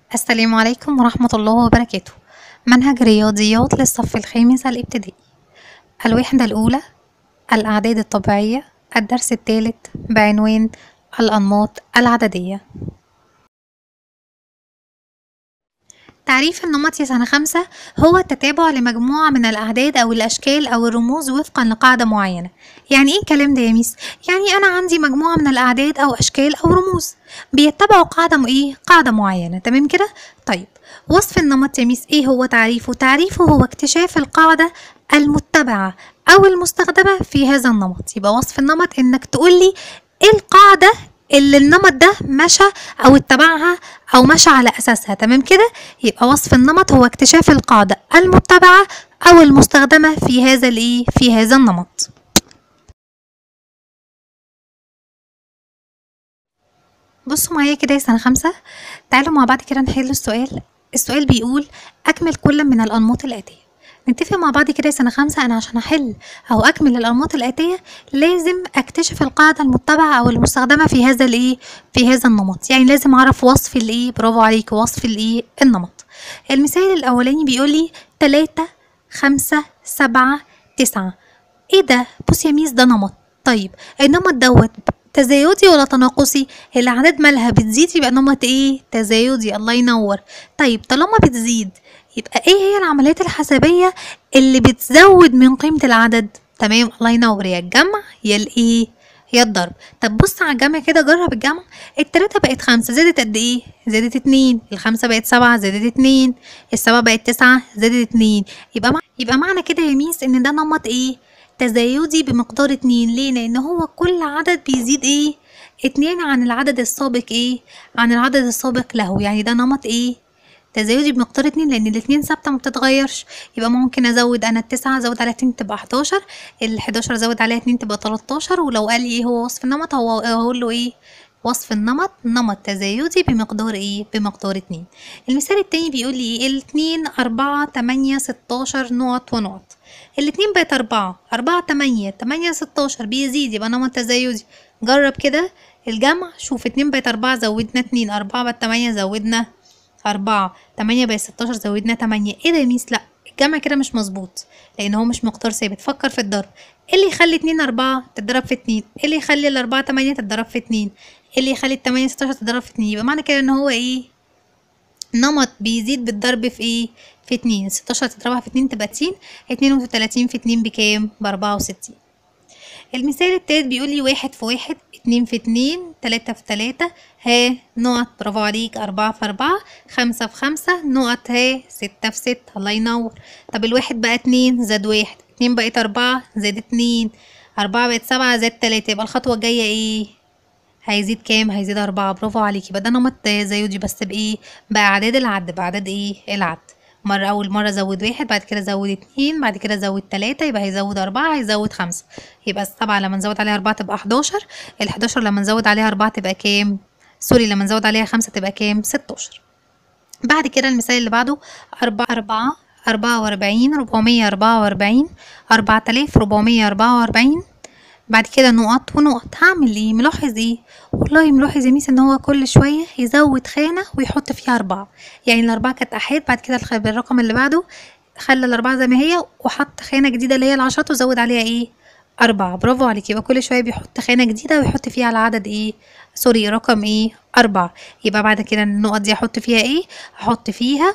السلام عليكم ورحمة الله وبركاته منهج رياضيات للصف الخامس الابتدائي الوحدة الأولى الأعداد الطبيعية الدرس الثالث بعنوان الأنماط العددية تعريف النمط يا سنة خمسة هو التتابع لمجموعة من الأعداد أو الأشكال أو الرموز وفقا لقاعدة معينة يعني إيه الكلام ده يا ميس؟ يعني أنا عندي مجموعة من الأعداد أو أشكال أو رموز بيتبعوا قاعدة م- إيه؟ قاعدة معينة تمام كده؟ طيب وصف النمط يا ميس إيه هو تعريفه؟ تعريفه هو اكتشاف القاعدة المتبعة أو المستخدمة في هذا النمط يبقى وصف النمط إنك تقولي إيه القاعدة اللي النمط ده مشى او اتبعها او مشى على اساسها تمام كده يبقى وصف النمط هو اكتشاف القاعدة المتبعة او المستخدمة في هذا الايه في هذا النمط بصوا معايا كده يا سنة خمسة تعالوا مع بعض كده نحل السؤال السؤال بيقول أكمل كل من الأنماط الآتية نتفق مع بعض كده يا سنة خمسة أنا عشان أحل أو أكمل الأنماط الآتية لازم أكتشف القاعدة المتبعة أو المستخدمة في هذا الإيه في هذا النمط يعني لازم أعرف وصف الإيه برافو عليك وصف الإيه النمط المثال الأولاني بيقول لي تلاتة خمسة سبعة تسعة ايه ده بص يا ميس ده نمط طيب النمط دوت تزايدي ولا تناقصي الاعداد مالها بتزيد يبقى نمط ايه تزايدي الله ينور طيب طالما بتزيد يبقى ايه هي العمليات الحسابية اللي بتزود من قيمة العدد تمام الله ينور يا الجمع يا الايه يا الضرب طب بص على الجمع كده جرب الجمع التلاتة بقت خمسة زادت قد ايه زادت اتنين الخمسة بقت سبعة زادت اتنين السبعة بقت تسعة زادت اتنين يبقى مع... يبقى معنى كده يا ميس ان ده نمط ايه تزايدي بمقدار اتنين ليه لان هو كل عدد بيزيد ايه اتنين عن العدد السابق ايه عن العدد السابق له يعني ده نمط ايه تزايدي بمقدار اتنين لان الاتنين ثابته ما بتتغيرش يبقى ممكن ازود انا التسعة ازود عليها اتنين تبقى حداشر الحداشر ازود عليها اتنين تبقى تلاتاشر ولو قال لي ايه هو وصف النمط هو هقول له ايه وصف النمط نمط تزايدي بمقدار ايه بمقدار اتنين المثال التاني بيقول لي ايه الاتنين اربعة تمانية ستاشر نقط ونقط الاتنين بقت أربعة أربعة تمانية تمانية ستاشر بيزيد يبقى نمط تزايدي جرب كده الجمع شوف اتنين بقت أربعة زودنا اتنين أربعة بقت تمانية زودنا أربعة تمانية بقت ستاشر زودنا تمانية ايه ده يا ميس لأ الجمع كده مش مظبوط لأن هو مش مقدار ثابت فكر في الضرب ايه اللي يخلي اتنين أربعة تتضرب في اتنين ايه اللي يخلي الأربعة تمانية تتضرب في اتنين ايه اللي يخلي التمانية ستاشر تتضرب في اتنين يبقى معنى كده ان هو ايه نمط بيزيد بالضرب في ايه في اتنين ستاشر تضربها في اتنين تبقى تين اتنين وتلاتين في اتنين بكام بأربعة وستين المثال التالت بيقول لي واحد في واحد اتنين في اتنين تلاتة في تلاتة ها نقط برافو عليك أربعة في أربعة خمسة في خمسة نقط ها ستة في ستة الله ينور طب الواحد بقى اتنين زاد واحد اتنين بقت أربعة زاد اتنين أربعة بقت سبعة زاد تلاتة يبقى الخطوة الجاية ايه هيزيد كام هيزيد أربعة برافو عليكي يبقى ده نمط تزايدي بس بإيه بأعداد العد بأعداد إيه العد مرة أول مرة زود واحد بعد كده زود اتنين بعد كده زود تلاتة يبقى هيزود أربعة هيزود خمسة يبقى السبعة لما نزود عليها أربعة تبقى حداشر الحداشر لما نزود عليها أربعة تبقى كام سوري لما نزود عليها خمسة تبقى كام ستاشر بعد كده المثال اللي بعده أربعة أربعة أربعة وأربعين ربعمية أربعة وأربعين أربعة آلاف ربعمية أربعة وأربعين بعد كده نقط ونقط هعمل ايه ملاحظ ايه والله ملاحظ يا ميس ان هو كل شويه يزود خانه ويحط فيها اربعه يعني الاربعه كانت احاد بعد كده الخ- بالرقم اللي بعده خلى الاربعه زي ما هي وحط خانه جديده اللي هي العشرات وزود عليها ايه أربعة برافو عليك يبقى كل شوية بيحط خانة جديدة ويحط فيها العدد ايه سوري رقم ايه أربعة يبقى بعد كده النقط دي أحط فيها ايه أحط فيها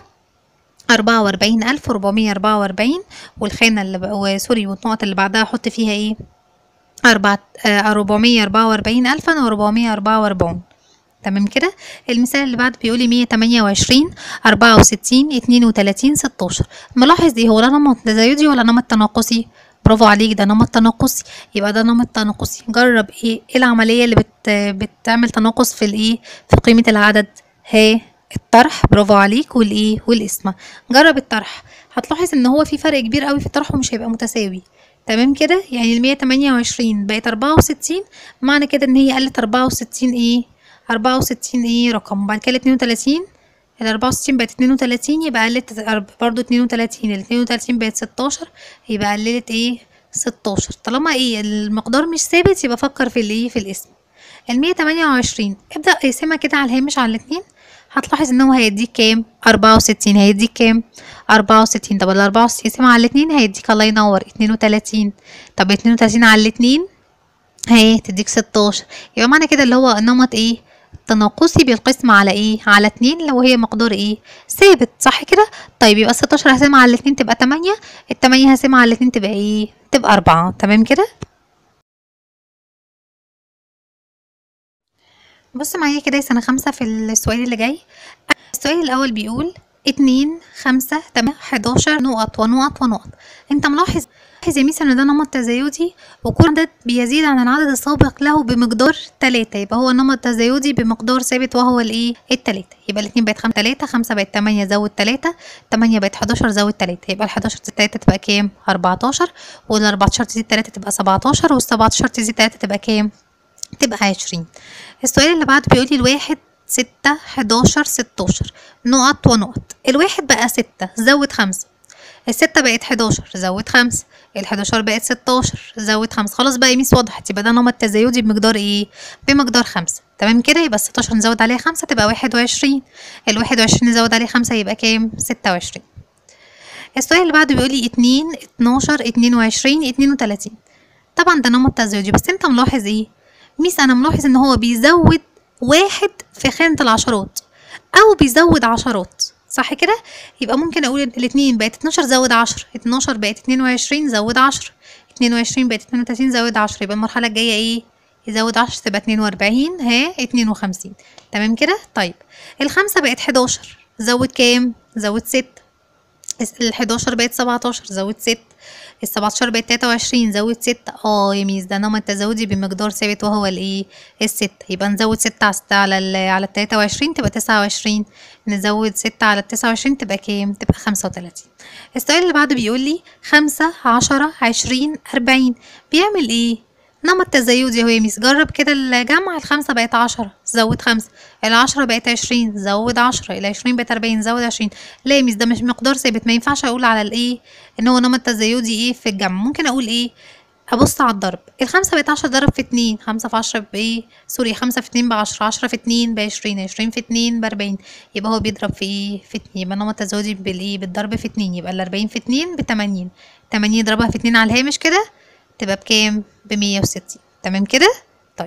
أربعة وأربعين ألف وربعمية أربعة وأربعين والخانة اللي ب... وسوري والنقط اللي بعدها أحط فيها ايه أربعة أربعمية أربعة وأربعين ألفا وربعمية أربعة وأربعون تمام كده المثال اللي بعد بيقولي مية تمانية وعشرين أربعة وستين اتنين وتلاتين ستاشر ملاحظ ايه هو ده نمط تزايدي ولا نمط تناقصي برافو عليك ده نمط تناقصي يبقى ده نمط تناقصي جرب ايه ايه العملية اللي بت بتعمل تناقص في الايه في قيمة العدد ها الطرح برافو عليك والايه والقسمة جرب الطرح هتلاحظ ان هو في فرق كبير قوي في الطرح ومش هيبقى متساوي تمام كده يعني المية تمانية وعشرين بقت أربعة وستين معنى كده ان هي قلت أربعة وستين ايه أربعة وستين ايه رقم بعد كده اتنين وتلاتين الأربعة وستين بقت اتنين وتلاتين يبقى قلت أرب- برضو اتنين وتلاتين الاتنين وتلاتين بقت ستاشر يبقى قللت ايه ستاشر طالما ايه المقدار مش ثابت يبقى فكر في الايه في الاسم المية تمانية وعشرين ابدأ اقسمها كده على الهامش على الاتنين هتلاحظ ان هو هيديك كام أربعة وستين هيديك كام أربعة وستين طب الأربعة وستين قسمها على الاتنين هيديك الله ينور اتنين وتلاتين طب اتنين وتلاتين على الاتنين اهي تديك ستاشر يبقى معنى كده اللي هو النمط ايه تناقصي بالقسم على ايه على اتنين لو هي مقدار ايه ثابت صح كده طيب يبقى ستاشر هسمع على الاتنين تبقى تمانية التمانية هسمع على الاتنين تبقى ايه تبقى أربعة تمام كده بص معايا كده يا سنة خمسة في السؤال اللي جاي السؤال الأول بيقول اتنين خمسة تمانية حداشر نقط ونقط ونقط انت ملاحظ ملاحظ يا ميس ان ده نمط تزايدي وكل عدد بيزيد عن العدد السابق له بمقدار تلاتة يبقى هو النمط تزايدي بمقدار ثابت وهو الايه التلاتة يبقى الاتنين بقت خمسة تلاتة خمسة بقت تمانية زود تلاتة تمانية بقت حداشر زود تلاتة يبقى الحداشر تزيد تلاتة تبقى كام أربعتاشر والأربعتاشر تزيد تلاتة تبقى سبعتاشر والسبعتاشر تزيد تلاتة تبقى كام تبقى عشرين السؤال اللي بعده بيقولي الواحد ستة حداشر ستاشر نقط ونقط الواحد بقى ستة زود خمسة الستة بقت حداشر زود خمسة الحداشر بقت ستاشر زود خمسة خلاص بقى ميس وضحت يبقى ده نمط تزايدي بمقدار ايه بمقدار خمسة تمام كده يبقى الستاشر نزود عليها خمسة تبقى واحد وعشرين الواحد وعشرين نزود عليه خمسة يبقى كام ستة وعشرين السؤال اللي بعده بيقولي اتنين اتناشر اتنين وعشرين اتنين وتلاتين طبعا ده نمط تزايدي بس انت ملاحظ ايه ميس انا ملاحظ ان هو بيزود واحد في خانة العشرات او بيزود عشرات صح كده يبقى ممكن اقول الاتنين بقت اتناشر زود عشرة اتناشر بقت اتنين وعشرين زود عشرة اتنين وعشرين بقت اتنين وتلاتين زود عشرة يبقى المرحلة الجاية ايه يزود عشرة تبقى اتنين واربعين ها اتنين وخمسين تمام كده طيب الخمسة بقت حداشر زود كام زود ستة الحداشر بقت سبعتاشر زود ستة السبعتاشر بقت تلاتة وعشرين زود ستة اه يا ميس ده نمط تزايدي بمقدار ثابت وهو الايه الستة يبقى نزود ستة على ستة على ال على التلاتة وعشرين تبقى تسعة وعشرين نزود ستة على التسعة وعشرين تبقى كام تبقى خمسة وتلاتين السؤال اللي بعده بيقول لي خمسة عشرة عشرين أربعين بيعمل ايه نمط تزايدي اهو يا ميس جرب كده الجمع الخمسة بقت عشرة زود خمسة العشرة بقت عشرين زود عشرة العشرين بقت أربعين زود عشرين لا يا ميس ده مش مقدار ثابت ما ينفعش أقول على الإيه إن هو نمط تزايدي إيه في الجمع ممكن أقول إيه أبص على الضرب الخمسة بقت عشرة ضرب في اتنين خمسة في عشرة بإيه سوري خمسة في اتنين بعشرة عشرة في اتنين بعشرين عشرين في اتنين بأربعين يبقى هو بيضرب في إيه في اتنين يبقى نمط تزايدي بالإيه بالضرب في اتنين يبقى الأربعين في اتنين بتمانين تمانين يضربها في اتنين على الهامش كده تبقى بكام بمية وستين تمام كده طيب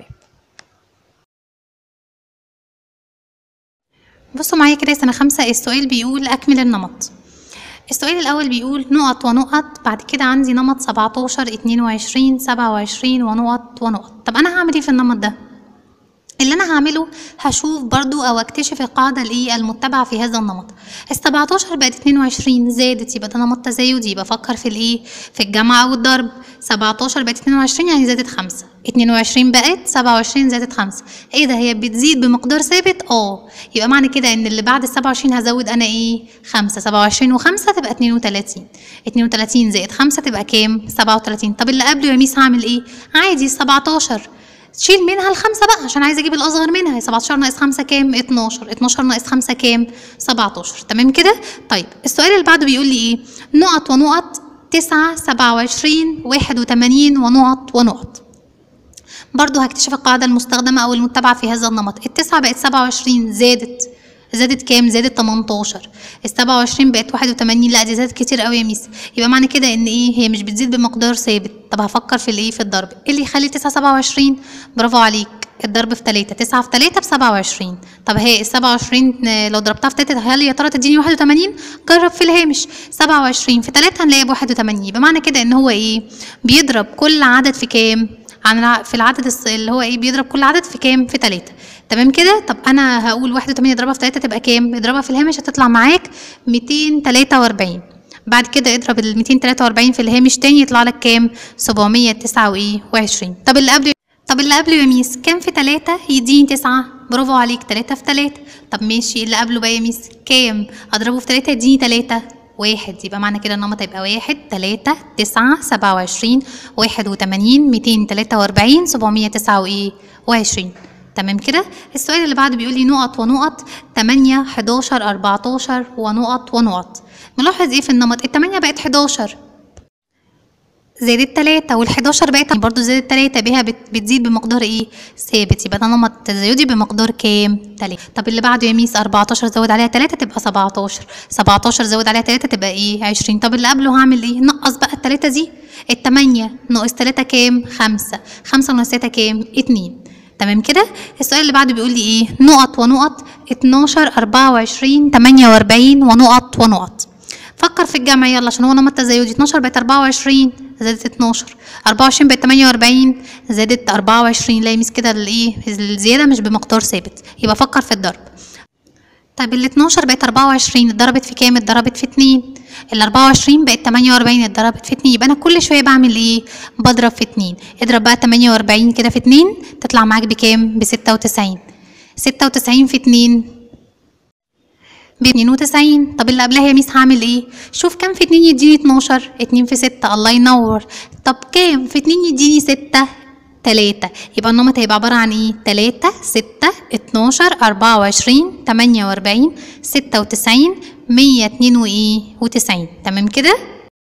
بصوا معايا كده سنة خمسة السؤال بيقول أكمل النمط السؤال الأول بيقول نقط ونقط بعد كده عندي نمط سبعتاشر اتنين وعشرين سبعة وعشرين ونقط ونقط طب أنا هعمل ايه في النمط ده؟ اللي انا هعمله هشوف برضو او اكتشف القاعده الايه المتبعه في هذا النمط ال 17 بقت 22 زادت يبقى ده نمط تزايدي يبقى افكر في الايه في الجمع او الضرب 17 بقت 22 يعني زادت 5 22 بقت 27 زادت 5 ايه ده هي بتزيد بمقدار ثابت اه يبقى معنى كده ان اللي بعد ال 27 هزود انا ايه 5 27 و5 تبقى 32 32 زائد 5 تبقى كام 37 طب اللي قبله يا ميس هعمل ايه عادي 17 تشيل منها الخمسة بقى عشان عايزة اجيب الاصغر منها 17 ناقص 5 كام 12 12 ناقص 5 كام 17 تمام كده طيب السؤال اللي بعده بيقول لي ايه نقط ونقط 9 27 81 ونقط ونقط برضو هكتشف القاعدة المستخدمة أو المتبعة في هذا النمط التسعة بقت 27 زادت زادت كام زادت 18 ال 27 بقت 81 لا دي زادت كتير قوي يا ميس يبقى معنى كده ان ايه هي مش بتزيد بمقدار ثابت طب هفكر في الايه في الضرب ايه اللي يخلي 9 27 برافو عليك الضرب في 3 9 في 3 ب 27 طب هي ال 27 لو ضربتها في 3 هل يا ترى تديني 81 جرب في الهامش 27 في 3 هنلاقيها ب 81 يبقى معنى كده ان هو ايه بيضرب كل عدد في كام عن في العدد اللي هو ايه بيضرب كل عدد في كام في 3 تمام كده طب انا هقول 81 اضربها في 3 تبقى كام اضربها في الهامش هتطلع معاك 243 بعد كده اضرب ال 243 في الهامش تاني يطلع لك كام 729 طب اللي قبله طب اللي قبله يا ميس كام في 3 يديني 9 برافو عليك 3 في 3 طب ماشي اللي قبله بقى يا ميس كام اضربه في 3 يديني 3 واحد يبقى معنى كده النمط هيبقى واحد تلاتة تسعة سبعة وعشرين واحد وتمانين ميتين تلاتة وأربعين سبعمية تسعة وإيه وعشرين تمام كده السؤال اللي بعده بيقول لي نقط ونقط تمانية حداشر أربعتاشر ونقط ونقط نلاحظ ايه في النمط التمانية بقت حداشر زادت تلاتة والحداشر بقت برضو زادت تلاتة بيها بت- بتزيد بمقدار ايه ثابت يبقى ده نمط تزايدي بمقدار كام تلاتة طب اللي بعده يا ميس أربعتاشر زود عليها تلاتة تبقى سبعتاشر سبعتاشر زود عليها تلاتة تبقى ايه عشرين طب اللي قبله هعمل ايه نقص بقى التلاتة دي التمانية ناقص تلاتة كام خمسة خمسة ناقص تلاتة كام اتنين تمام كده السؤال اللي بعده بيقول لي ايه نقط ونقط اتناشر أربعة وعشرين تمانية وأربعين ونقط ونقط فكر في الجمع يلا عشان هو نمط تزايدي 12 بقت 24 زادت 12 24 بقت 48 زادت 24 لا يمس كده الايه الزياده مش بمقدار ثابت يبقى فكر في الضرب طيب ال 12 بقت 24 اتضربت في كام اتضربت في 2 ال 24 بقت 48 اتضربت في 2 يبقى انا كل شويه بعمل ايه بضرب في 2 اضرب بقى 48 كده في 2 تطلع معاك بكام ب 96 96 في 2 ب 92 طب اللي قبلها يا ميس هعمل ايه شوف كام في 2 يديني 12 2 في 6 الله ينور طب كام في 2 يديني 6 3 يبقى النمط هيبقى عبارة عن ايه 3 6 12 24 48 96 192 تمام كده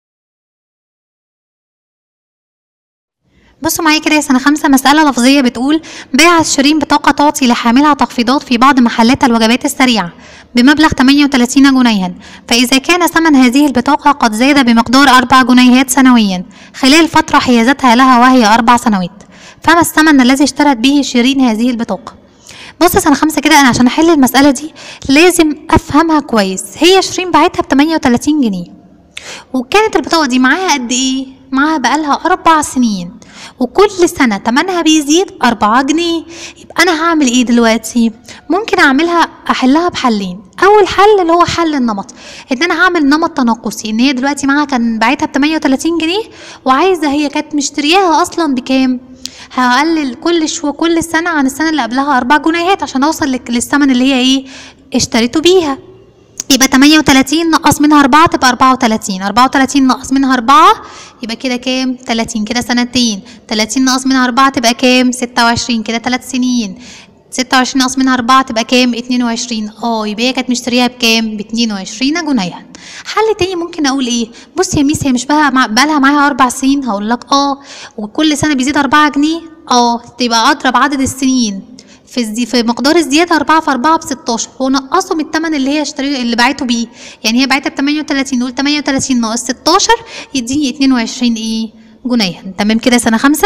بصوا معايا كده يا سنة خمسة مسألة لفظية بتقول باع شيرين بطاقة تعطي لحاملها تخفيضات في بعض محلات الوجبات السريعة بمبلغ 38 جنيها فإذا كان ثمن هذه البطاقة قد زاد بمقدار أربع جنيهات سنويا خلال فترة حيازتها لها وهي أربع سنوات فما الثمن الذي اشترت به شيرين هذه البطاقة بص يا سنة خمسة كده أنا عشان أحل المسألة دي لازم أفهمها كويس هي شيرين باعتها ب 38 جنيه وكانت البطاقة دي معاها قد إيه؟ معاها بقالها أربع سنين وكل سنة تمنها بيزيد أربعة جنيه يبقى أنا هعمل إيه دلوقتي؟ ممكن أعملها أحلها بحلين أول حل اللي هو حل النمط إن أنا هعمل نمط تناقصي إن هي دلوقتي معاها كان باعتها ب 38 جنيه وعايزة هي كانت مشترياها أصلا بكام؟ هقلل كل شو كل سنة عن السنة اللي قبلها أربع جنيهات عشان أوصل لك- للثمن اللي هي إيه اشتريته بيها يبقى 38 نقص منها 4 تبقى 34 34 نقص منها 4 يبقى كده كام 30 كده سنتين 30 نقص منها 4 تبقى كام 26 كده 3 سنين 26 ناقص منها 4 تبقى كام 22 اه يبقى هي كانت مشتريها بكام ب 22 جنيها حل تاني ممكن اقول ايه بص يا ميس هي مش بقى مع- بقالها معاها اربع سنين هقول لك اه وكل سنه بيزيد 4 جنيه اه تبقى اضرب عدد السنين في الزي في مقدار الزيادة أربعة في أربعة بستاشر ونقصوا من التمن اللي هي اشتري اللي باعته بيه يعني هي باعتها بتمانية وتلاتين نقول تمانية وتلاتين ناقص ستاشر يديني اتنين وعشرين ايه جنيها تمام كده سنة خمسة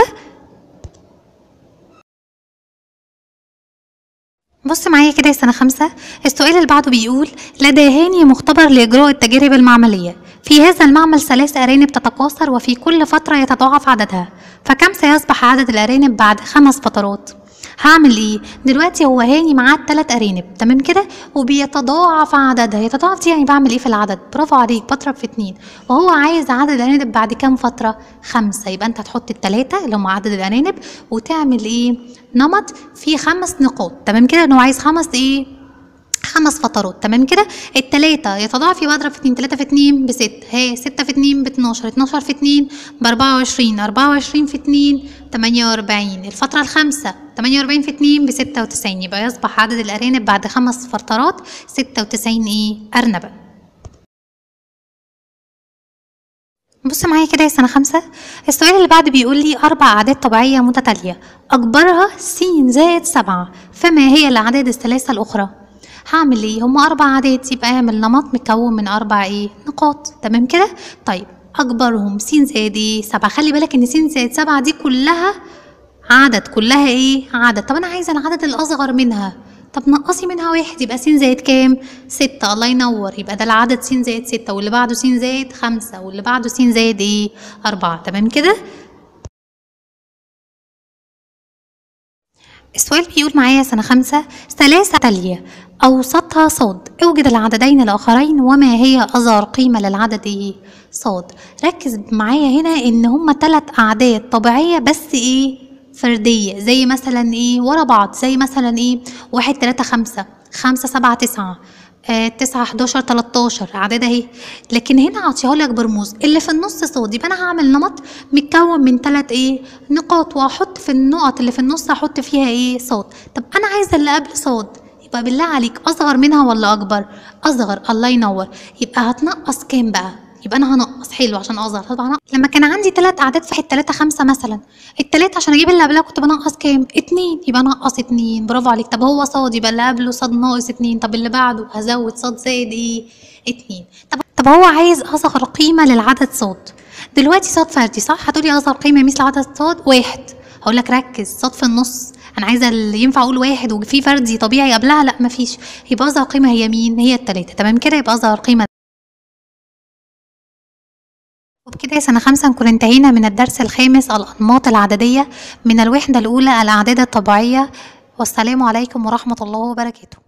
بص معايا كده يا سنة خمسة السؤال اللي بعده بيقول لدى هاني مختبر لإجراء التجارب المعملية في هذا المعمل ثلاث أرانب تتكاثر وفي كل فترة يتضاعف عددها فكم سيصبح عدد الأرانب بعد خمس فترات هعمل ايه دلوقتي هو هاني معاه تلات ارانب تمام كده وبيتضاعف عددها يتضاعف دي يعني بعمل ايه في العدد برافو عليك بضرب في اتنين وهو عايز عدد الارانب بعد كام فتره خمسه يبقى انت هتحط التلاته اللي هم عدد الارانب وتعمل ايه نمط فيه خمس نقاط تمام كده انه عايز خمس ايه خمس فترات تمام كده التلاتة يتضاعف يبقى اضرب في اتنين تلاتة في اتنين بست هي ستة في اتنين باتناشر اتناشر في اتنين باربعة وعشرين أربعة وعشرين في اتنين تمانية وأربعين الفترة الخامسة تمانية وأربعين في اتنين بستة وتسعين يبقى يصبح عدد الأرانب بعد خمس فترات ستة وتسعين ايه أرنبة بص معايا كده يا سنة خمسة السؤال اللي بعد بيقول لي أربع أعداد طبيعية متتالية أكبرها س زائد سبعة فما هي الأعداد الثلاثة الأخرى؟ هعمل ايه؟ هما أربع أعداد يبقى أعمل نمط مكون من أربع ايه؟ نقاط تمام كده؟ طيب أكبرهم س زائد ايه؟ سبعة خلي بالك إن س زائد سبعة دي كلها عدد كلها ايه؟ عدد طب أنا عايزة العدد الأصغر منها طب نقصي منها واحد يبقى س زائد كام؟ ستة الله ينور يبقى ده العدد س زائد ستة واللي بعده س زائد خمسة واللي بعده س زائد ايه؟ أربعة تمام كده؟ السؤال بيقول معايا سنة خمسة ثلاثة تالية أوسطها صاد اوجد العددين الآخرين وما هي أصغر قيمة للعدد إيه؟ صاد ركز معايا هنا إن هما تلات أعداد طبيعية بس إيه؟ فردية زي مثلا إيه؟ ورا بعض زي مثلا إيه؟ واحد تلاتة خمسة خمسة سبعة تسعة آه، تسعة حداشر تلاتاشر أعداد أهي لكن هنا عطيها لك برموز اللي في النص صاد يبقى أنا هعمل نمط متكون من تلات إيه نقاط وهحط في النقط اللي في النص هحط فيها إيه صاد طب أنا عايزة اللي قبل صاد يبقى بالله عليك أصغر منها ولا أكبر أصغر الله ينور يبقى هتنقص كام بقى يبقى انا هنقص حلو عشان اظهر طب هنقص لما كان عندي ثلاث اعداد في واحد تلاتة خمسة مثلا التلاتة عشان اجيب اللي قبلها كنت بنقص كام اتنين يبقى نقص اتنين برافو عليك طب هو صاد يبقى اللي قبله صاد ناقص اتنين طب اللي بعده هزود صاد زائد ايه اتنين طب طب هو عايز اصغر قيمة للعدد صاد دلوقتي صاد فردي صح هتقولي اصغر قيمة مثل عدد صاد واحد هقول لك ركز صاد في النص انا عايزه اللي ينفع اقول واحد وفي فردي طبيعي قبلها لا مفيش يبقى اصغر قيمه هي مين هي التلاته تمام كده يبقى اصغر قيمه وبكده يا سنة خمسة نكون انتهينا من الدرس الخامس الأنماط العددية من الوحدة الأولى الأعداد الطبيعية والسلام عليكم ورحمة الله وبركاته